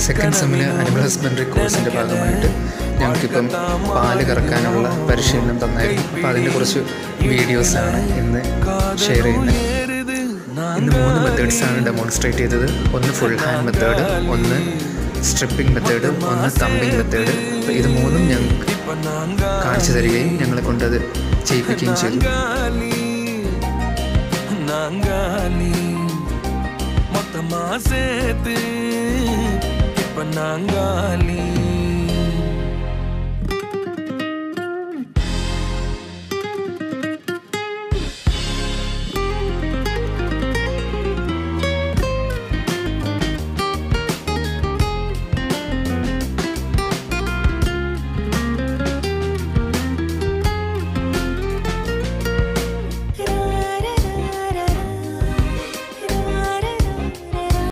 second സെമ്മിൽ animal husbandry കോഴ്സിൻ്റെ ഭാഗമായിട്ട് ഞങ്ങൾക്കിപ്പം പാല് കറക്കാനുള്ള പരിശീലനം തന്നായിരുന്നു അപ്പോൾ അതിൻ്റെ കുറച്ച് വീഡിയോസാണ് ഇന്ന് ഷെയർ ചെയ്യുന്നത് ഇന്ന് മൂന്ന് മെത്തേഡ്സാണ് ഡെമോൺസ്ട്രേറ്റ് ചെയ്തത് ഒന്ന് ഫുൾ ഹാൻഡ് മെത്തേഡ് ഒന്ന് സ്ട്രിപ്പിംഗ് മെത്തേഡ് ഒന്ന് തമ്പിങ് മെത്തേഡ് അപ്പോൾ ഇത് മൂന്നും ഞങ്ങൾക്ക് കാണിച്ചു തരികയും ഞങ്ങളെ കൊണ്ടത് ചെയ്യിപ്പിക്കുകയും ചെയ്തു நாங்காலி மொத்தமா சேர்த்து இப்ப நாங்காலி